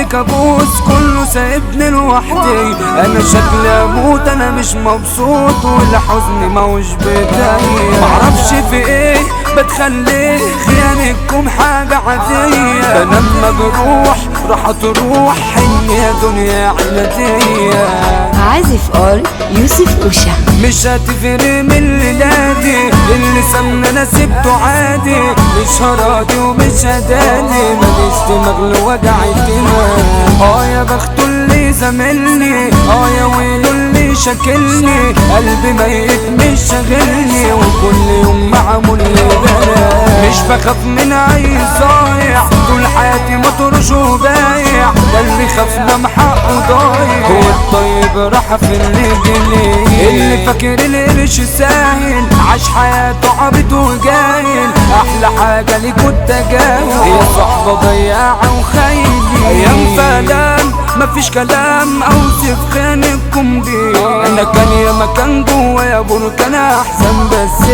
كابوس كله سايبني لوحدي انا شكلي اموت انا مش مبسوط والحزن موش بداية معرفش في ايه بتخليه خيانتكم حاجة عادية ده لما بروح راح تروح يا دنيا عنادية عازف اول يوسف اوشا مش هتفرق من الليلادي اللي سمنا انا سبته عادي مش هراضي ومش هداني ماليش دماغ لوجع الدماغ اه يا بخته اللي زملني اه يا ويله اللي شاكلني قلبي ميت مش شاغلني وكل يوم معمول لي بلاء مش بخاف من اي صايع طول حياتي مطرش وبايع ده اللي خافنا محقه ضايع هو الطيب راح في الرجلين اللي فاكر القرش ساهل عاش حياته عبيط وجاهل احلى حاجه ليك التجاهل يا صحبه ضياعه وخاينين ايام فلان مفيش كلام اوصف خانقكم بيه انا كان يا مكان جوايا بركان احسن بس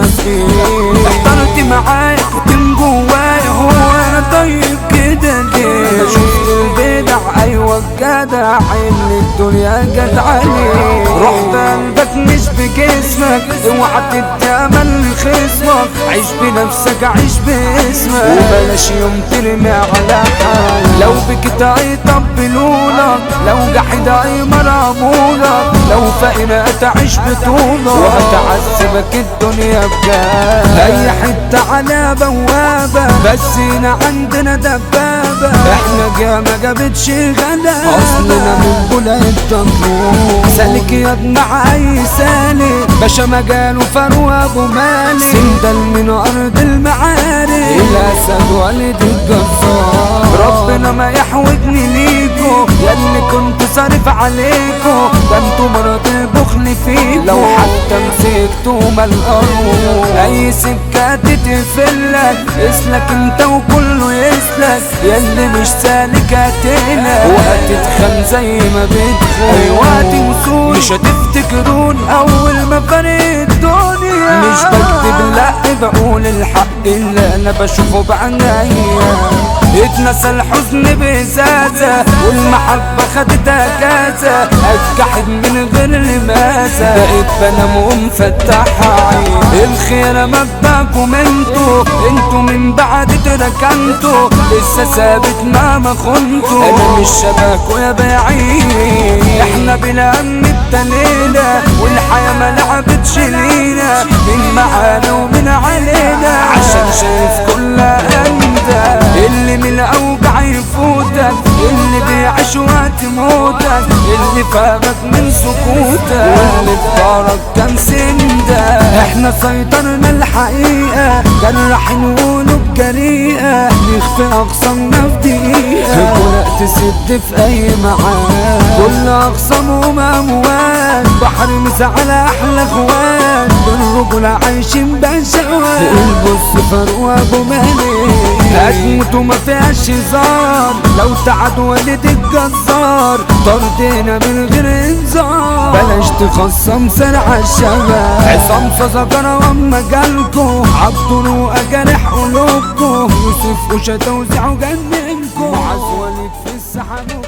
الخفيف احترت معايا كنت جوايا هو انا طيب كده ليه انا شفت البدع ايوه الجدع اللي الدنيا جت عليه رحت قلبك مش بجسمك اوعى تدي امل لخصمك عيش بنفسك عيش باسمك وبلاش يوم ترمي على حال لو بكت هيطبلولك لو جحد هيمرمولك لو فقر هتعيش بطولك وهتعذبك الدنيا بجد اي حتة على بوابة بس هنا عندنا دبابة احنا جامعة جابتش غلا اصلنا من بلاد الطنطور سالك يا ابن اي سالك باشا مجاله فاروق ابو مالك سندل من ارض المعارك الاسد والد الجزار ربنا ما يحوجني ليكو ياللي كنت صارف عليكو ده انتوا مرض البخل فيكو لو حتى مسكتوا ملقاروه اي سكة تتقفلك اسلك انت وكله يسلك ياللي مش سالك هتقلق وهتتخن زي ما بتخون ايوه تنسون مش هتفتكرون اول ما فرق الدنيا مش بكتب لا بقول الحق اللي انا بشوفه بعناية اتنسى الحزن بإزازة والمحبة خدتها كاسة اتكحد من غير لماسة بقيت بنام ومفتح عين الخير مبدأكم انتو انتو من بعد تركنتو لسه ثابت مهما خنتو انا مش شبهكوا يا بعيد احنا بلا امن التليلة والحياة ما لعبتش لينا من معانا ومن علينا عشان شايف كل أندى اللي من الأوجع يفوتك اللي بيعيش وقت موتك اللي فاهمك من سكوتك واللي في دارك كان سندك احنا سيطرنا الحقيقة كان راح نقوله بجريئة نخفي أقسامنا في دقيقة ورق تسد في أي معاد كل أقسامهم أموال بحر مسا على أحلى إخوان بالرجل عايشين بشوات البص فاروق أبو مالك هتموت وما فيهاش هزار لو تعد والد الجزار طردنا من غير انذار بلاش تخصم سرع الشباب عصام صدقنا واما جالكو عبدون واجرح قلوبكو يوسف وشا توزع جننكو معز وليد في السحاب